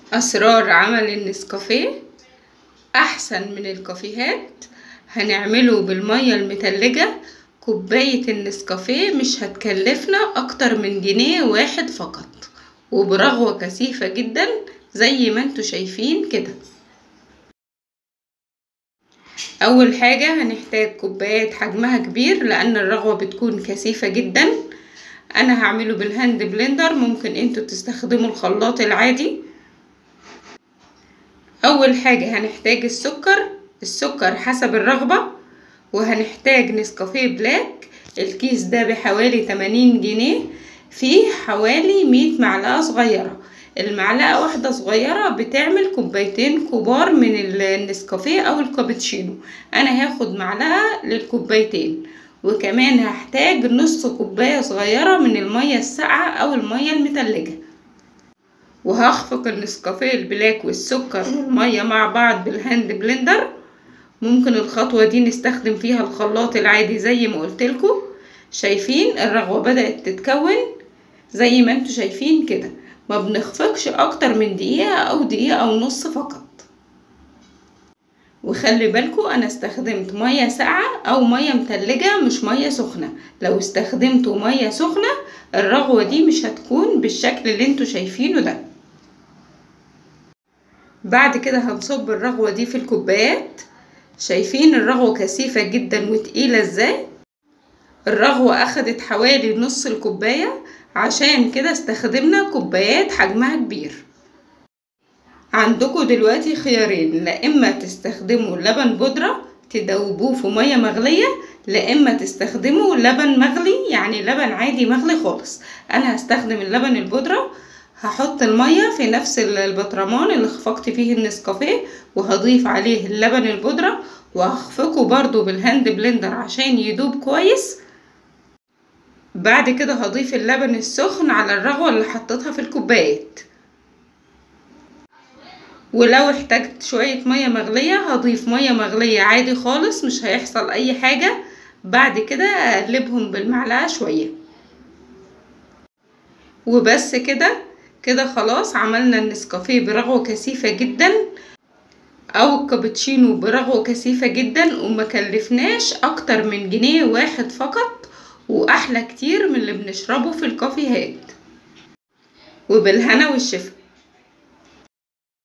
أسرار عمل النسكافيه أحسن من الكافيهات هنعمله بالمية المتلجة كوباية النسكافيه مش هتكلفنا أكتر من جنيه واحد فقط وبرغوة كثيفة جدا زي ما انتوا شايفين كده أول حاجة هنحتاج كوبايات حجمها كبير لأن الرغوة بتكون كثيفة جدا أنا هعمله بالهاند بلندر ممكن انتوا تستخدموا الخلاط العادي أول حاجة هنحتاج السكر السكر حسب الرغبة وهنحتاج نسكافيه بلاك الكيس ده بحوالي 80 جنيه فيه حوالي 100 معلقة صغيرة المعلقة واحدة صغيرة بتعمل كوبايتين كبار من النسكافيه أو الكابتشينو أنا هاخد معلقة للكوبايتين وكمان هحتاج نص كوباية صغيرة من المية الساقعة أو المية المتلجة وهخفق النسكافيه البلاك والسكر والمية مع بعض بالهاند بلندر ممكن الخطوة دي نستخدم فيها الخلاط العادي زي ما قلتلكوا شايفين الرغوة بدأت تتكون زي ما انتوا شايفين كده ما بنخفقش اكتر من دقيقة او دقيقة او نص فقط وخلي بالكوا انا استخدمت مية ساقعة او مية متلجة مش مية سخنة لو استخدمتوا مية سخنة الرغوة دي مش هتكون بالشكل اللي انتوا شايفينه ده بعد كده هنصب الرغوة دي في الكوبايات شايفين الرغوة كثيفة جدا وتقيلة ازاي الرغوة اخدت حوالي نص الكوباية عشان كده استخدمنا كوبايات حجمها كبير عندكم دلوقتي خيارين لا اما تستخدموا لبن بودرة تدوبوه في مية مغلية لا اما تستخدموا لبن مغلي يعني لبن عادي مغلي خالص انا هستخدم اللبن البودرة هحط المية في نفس البطرمان اللي خفقت فيه النسكافيه وهضيف عليه اللبن البودرة وهخفقه برضو بالهاند بلندر عشان يدوب كويس بعد كده هضيف اللبن السخن على الرغوة اللي حطيتها في الكوبايات ولو احتجت شوية مية مغلية هضيف مية مغلية عادي خالص مش هيحصل اي حاجة بعد كده اقلبهم بالمعلقة شوية وبس كده كده خلاص عملنا النسكافيه برغوة كثيفة جدا او الكابتشينو برغوة كثيفة جدا وما كلفناش اكتر من جنيه واحد فقط واحلى كتير من اللي بنشربه في الكافيهات وبالهنا والشفا